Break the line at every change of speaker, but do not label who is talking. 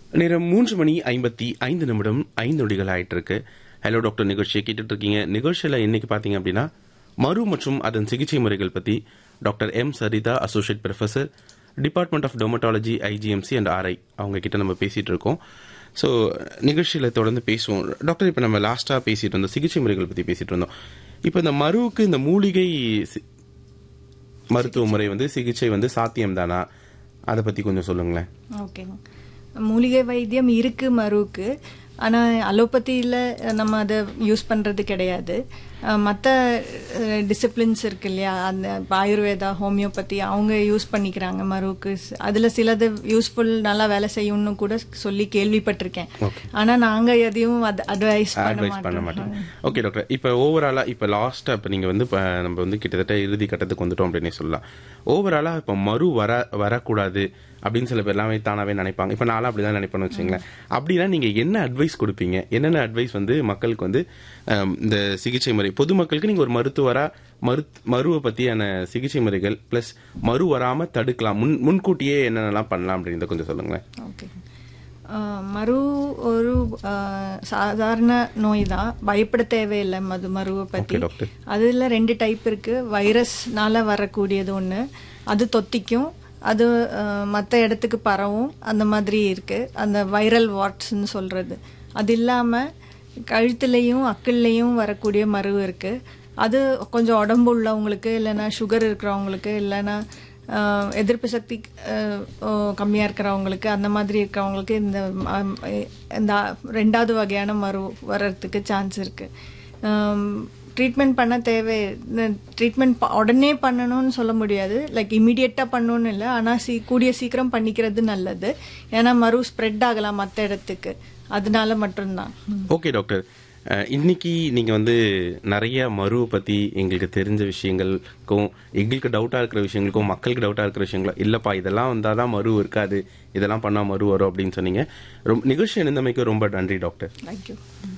நேரம் மூன்று மணி ஐம்பத்தி ஐந்து நிமிடம் ஐந்து நொடிகள் ஆயிட்டு இருக்கு ஹலோ டாக்டர் நிகழ்ச்சியை கேட்டுட்டு இருக்கீங்க நிகழ்ச்சியில் இன்னைக்கு பார்த்தீங்க அப்படின்னா மறு மற்றும் அதன் சிகிச்சை முறைகள் பற்றி doctor M Saritha associate professor department of dermatology IGMC and RI அவங்க கிட்ட நம்ம பேசிட்டு இருக்கோம் ஸோ நிகழ்ச்சியில் தொடர்ந்து பேசுவோம் டாக்டர் இப்போ நம்ம லாஸ்ட்டாக பேசிட்டு இருந்தோம் சிகிச்சை முறைகள் பற்றி பேசிட்டு இருந்தோம் இப்போ இந்த மருவுக்கு இந்த மூலிகை சி- மருத்துவ முறை வந்து சிகிச்சை வந்து சாத்தியம் தானா அதை பற்றி கொஞ்சம் சொல்லுங்களேன்
ஓகேங்க மூலிகை வைத்தியம் இருக்கு மருவுக்கு ஆனால் அலோபதியில் நம்ம அதை யூஸ் பண்ணுறது கிடையாது மற்ற டிசிப்ளின்ஸ் இருக்கு இல்லையா அந்த இப்ப ஆயுர்வேதா ஹோமியோபதி அவங்க யூஸ் பண்ணிக்கிறாங்க மருவுக்கு அதில் சிலது யூஸ்ஃபுல் நல்லா வேலை செய்யும்னு கூட சொல்லி கேள்விப்பட்டிருக்கேன் ஆனால் நாங்கள் எதையும் அட்வைஸ் பண்ண
அட்வைஸ் பண்ண
மாட்டோம்
மாட்டேன் ஓகே டாக்டர் இப்போ ஓவராலா இப்போ லாஸ்டா இப்போ நீங்க வந்து இப்ப நம்ம வந்து கிட்டத்தட்ட இறுதி கட்டத்துக்கு வந்துட்டோம் அப்படின்னே சொல்லலாம் ஓவராலா இப்போ மறு வர வரக்கூடாது அப்படின்னு சில பேர் எல்லாமே தானாவே நினைப்பாங்க இப்போ நானும் அப்படிதான் நினைப்பேன்னு வச்சுங்களேன் அப்படின்னா நீங்க என்ன அட்வைஸ் கொடுப்பீங்க என்னென்ன அட்வைஸ் வந்து மக்களுக்கு வந்து அம், இந்த சிகிச்சை முறை பொதுமக்களுக்கு நீங்க ஒரு மருத்துவரா மரு மருவை பத்தியான சிகிச்சை முறைகள் பிளஸ் மறு வராம தடுக்கலாம் முன் முன்கூட்டியே என்னென்னலாம் பண்ணலாம் அப்படின்றத கொஞ்சம் சொல்லுங்களேன்
ஓகே ஆஹ் மரு ஒரு ஆஹ், சாதாரண நோய் தான் பயப்பட தேவையில்லை மது மருவை பற்றி
Okay, doctor.
அதில் ரெண்டு டைப் இருக்கு வைரஸ்னால வரக்கூடியது ஒன்று அது தொத்திக்கும் அது மற்ற இடத்துக்கு பரவும் அந்த மாதிரி இருக்கு அந்த வைரல் வாட்ஸ்ன்னு சொல்றது அது இல்லாமல் கழுத்துலேயும் அக்கிள்லேயும் வரக்கூடிய மரு இருக்கு அது கொஞ்சம் உடம்பு உள்ளவங்களுக்கு இல்லைன்னா சுகர் இருக்கிறவங்களுக்கு இல்லைன்னா ஆஹ் எதிர்ப்பு சக்தி ஆஹ் ஓ, கம்மியா இருக்கிறவங்களுக்கு அந்த மாதிரி இருக்கிறவங்களுக்கு இந்த ஆம், இந்த ரெண்டாவது வகையான மரு வர்றதுக்கு சான்ஸ் இருக்கு ட்ரீட்மெண்ட் பண்ண தேவை ட்ரீட்மெண்ட் உடனே பண்ணணும்னு சொல்ல முடியாது லைக் இமீடியட்டாக பண்ணணும்னு இல்லை ஆனால் சீ கூடிய சீக்கிரம் பண்ணிக்கிறது நல்லது ஏன்னா மரு ஸ்ப்ரெட் ஆகலாம் மற்ற இடத்துக்கு அதனால மட்டும்தான்
ஓகே டாக்டர் அஹ், இன்னைக்கு நீங்க வந்து நிறைய மருவை பத்தி எங்களுக்கு தெரிஞ்ச விஷயங்களுக்கும் எங்களுக்கு டவுட்டா இருக்கிற விஷயங்களுக்கும் மக்களுக்கு டவுட்டா இருக்கிற விஷயங்களும் இல்லப்பா இதெல்லாம் வந்தாதான் மரு இருக்காது இதெல்லாம் பண்ணா மரு வரும் அப்படின்னு சொன்னீங்க ரொம்ப நிகழ்ச்சி இருந்தமைக்கு ரொம்ப நன்றி டாக்டர்
தேங்க்யூ